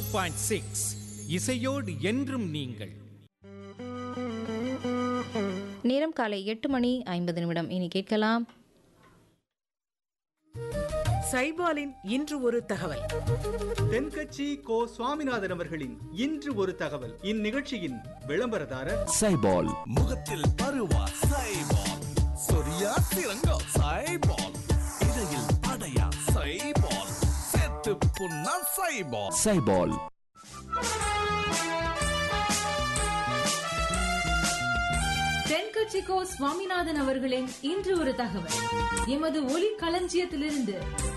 point six இசையோடு என்றும் நீங்கள் நேரம் காலை எட்டு மணி ஐம்பது நிமிடம் இனி கேட்கலாம் சைபாலின் இன்று ஒரு தகவல் தென்கட்சி கோ சுவாமிநாதன் அவர்களின் இன்று ஒரு தகவல் இந்நிகழ்ச்சியின் விளம்பரதாரர் சைபால் முகத்தில் பருவா சைபால் சொரியா சிறங்கா சைபால் இடையில் படையா சைபால் செத்து புண்ணா சைபால் சைபால் தென்கட்சிக்கோ சுவாமிநாதன் அவர்களின் இன்று ஒரு தகவல் எமது ஒலி களஞ்சியத்திலிருந்து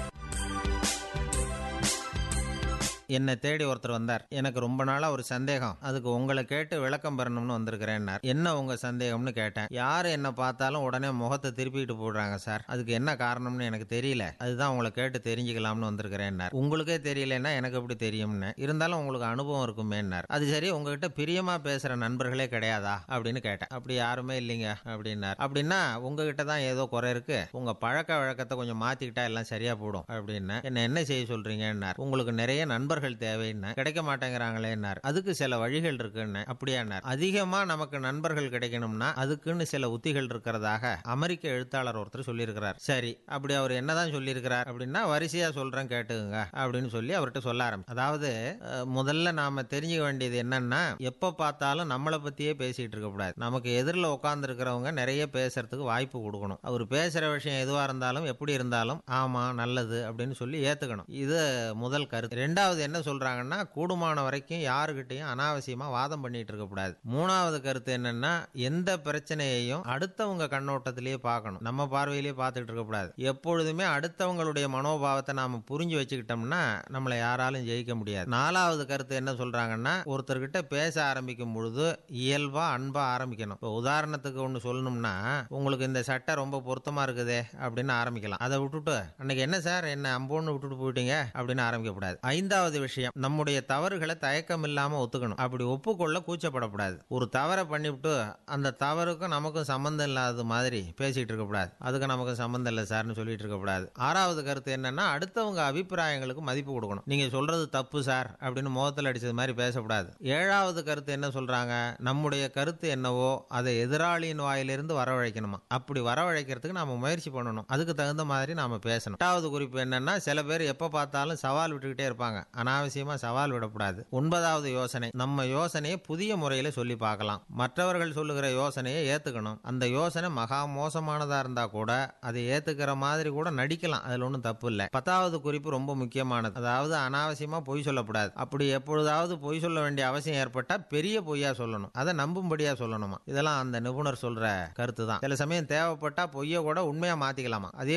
என்னை தேடி ஒருத்தர் வந்தார் எனக்கு ரொம்ப நாளா ஒரு சந்தேகம் அதுக்கு உங்களை கேட்டு விளக்கம் பெறணும்னு வந்திருக்கிறேன்னார் என்ன உங்க சந்தேகம்னு கேட்டேன் யார் என்ன பார்த்தாலும் உடனே முகத்தை திருப்பிட்டு போடுறாங்க சார் அதுக்கு என்ன காரணம்னு எனக்கு தெரியல அதுதான் உங்களை கேட்டு தெரிஞ்சுக்கலாம்னு வந்திருக்கிறேன்னார் உங்களுக்கே தெரியலன்னா எனக்கு எப்படி தெரியும்னு இருந்தாலும் உங்களுக்கு அனுபவம் இருக்குமேன்னார் அது சரி உங்ககிட்ட பிரியமா பேசுற நண்பர்களே கிடையாதா அப்படின்னு கேட்டேன் அப்படி யாருமே இல்லைங்க அப்படின்னார் அப்படின்னா உங்ககிட்ட தான் ஏதோ குறை இருக்கு உங்க பழக்க வழக்கத்தை கொஞ்சம் மாத்திக்கிட்டா எல்லாம் சரியா போடும் அப்படின்னு என்ன என்ன செய்ய சொல்றீங்கன்னார் உங்களுக்கு நிறைய நண்பர்கள் தேவைன்னு கிடைக்க மாட்டேங்கிறாங்களேன்னார் அதுக்கு சில வழிகள் இருக்குன்னு அப்படியானார் அதிகமா நமக்கு நண்பர்கள் கிடைக்கணும்னா அதுக்குன்னு சில உத்திகள் இருக்கிறதாக அமெரிக்க எழுத்தாளர் ஒருத்தர் சொல்லியிருக்கிறார் சரி அப்படி அவர் என்னதான் சொல்லியிருக்கிறார் அப்படின்னா வரிசையா சொல்றேன் கேட்டுங்க அப்படின்னு சொல்லி அவர்கிட்ட சொல்ல ஆரம்பி அதாவது அஹ், முதல்ல நாம தெரிஞ்சுக்க வேண்டியது என்னன்னா எப்ப பார்த்தாலும் நம்மளை பத்தியே பேசிட்டு இருக்க கூடாது நமக்கு எதிரில் உட்கார்ந்து இருக்கிறவங்க நிறைய பேசுறதுக்கு வாய்ப்பு கொடுக்கணும் அவர் பேசுற விஷயம் எதுவா இருந்தாலும் எப்படி இருந்தாலும் ஆமா நல்லது அப்படின்னு சொல்லி ஏத்துக்கணும் இது முதல் கருத்து ரெண்டாவது என்ன சொல்றாங்கன்னா கூடுமான வரைக்கும் யாருக்கிட்டையும் அனாவசியமா வாதம் பண்ணிட்டு இருக்க கூடாது மூணாவது கருத்து என்னன்னா எந்த பிரச்சனையையும் அடுத்தவங்க கண்ணோட்டத்திலேயே பார்க்கணும் நம்ம பார்வையிலேயே பார்த்துட்டு இருக்க கூடாது எப்பொழுதுமே அடுத்தவங்களுடைய மனோபாவத்தை நாம புரிஞ்சு வச்சுக்கிட்டோம்னா நம்மளை யாராலும் ஜெயிக்க முடியாது நாலாவது கருத்து என்ன சொல்றாங்கன்னா ஒருத்தர்கிட்ட பேச ஆரம்பிக்கும் பொழுது இயல்பா அன்பா ஆரம்பிக்கணும் இப்போ உதாரணத்துக்கு ஒன்று சொல்லணும்னா உங்களுக்கு இந்த சட்டை ரொம்ப பொருத்தமா இருக்குதே அப்படின்னு ஆரம்பிக்கலாம் அதை விட்டுட்டு அன்னைக்கு என்ன சார் என்ன அம்போன்னு விட்டுட்டு போயிட்டீங்க அப்படின்னு ஆரம்பிக்க கூடாது ஐந்தாவது விஷயம் நம்முடைய தவறுகளை தயக்கம் இல்லாம ஒத்துக்கணும் அப்படி ஒப்புக்கொள்ள கூச்சப்படக்கூடாது ஒரு தவறை பண்ணிவிட்டு அந்த தவறுக்கும் நமக்கும் சம்மந்தம் இல்லாத மாதிரி பேசிட்டு இருக்கக்கூடாது அதுக்கு நமக்கு சம்மந்தம் இல்லை சார்னு சொல்லிட்டு இருக்கக்கூடாது ஆறாவது கருத்து என்னன்னா அடுத்தவங்க அபிப்பிராயங்களுக்கு மதிப்பு கொடுக்கணும் நீங்க சொல்றது தப்பு சார் அப்படின்னு முகத்தில் அடிச்சது மாதிரி பேசக்கூடாது ஏழாவது கருத்து என்ன சொல்றாங்க நம்முடைய கருத்து என்னவோ அதை எதிராளியின் வாயிலிருந்து வரவழைக்கணுமா அப்படி வரவழைக்கிறதுக்கு நாம முயற்சி பண்ணணும் அதுக்கு தகுந்த மாதிரி நாம பேசணும் எட்டாவது குறிப்பு என்னன்னா சில பேர் எப்ப பார்த்தாலும் சவால் விட்டுக்கிட்டே இருப்பாங்க அனாவசியமா சவால் விடக்கூடாது ஒன்பதாவது யோசனை நம்ம யோசனையை புதிய முறையில சொல்லி பார்க்கலாம் மற்றவர்கள் சொல்லுகிற யோசனையை ஏத்துக்கணும் அந்த யோசனை மகா மோசமானதா இருந்தா கூட அதை ஏத்துக்கிற மாதிரி கூட நடிக்கலாம் அதுல ஒன்றும் தப்பு இல்லை பத்தாவது குறிப்பு ரொம்ப முக்கியமானது அதாவது அனாவசியமா பொய் சொல்லக்கூடாது அப்படி எப்பொழுதாவது பொய் சொல்ல வேண்டிய அவசியம் ஏற்பட்டா பெரிய பொய்யா சொல்லணும் அதை நம்பும்படியா சொல்லணுமா இதெல்லாம் அந்த நிபுணர் சொல்ற கருத்து தான் சில சமயம் தேவைப்பட்டா பொய்யை கூட உண்மையா மாத்திக்கலாமா அதே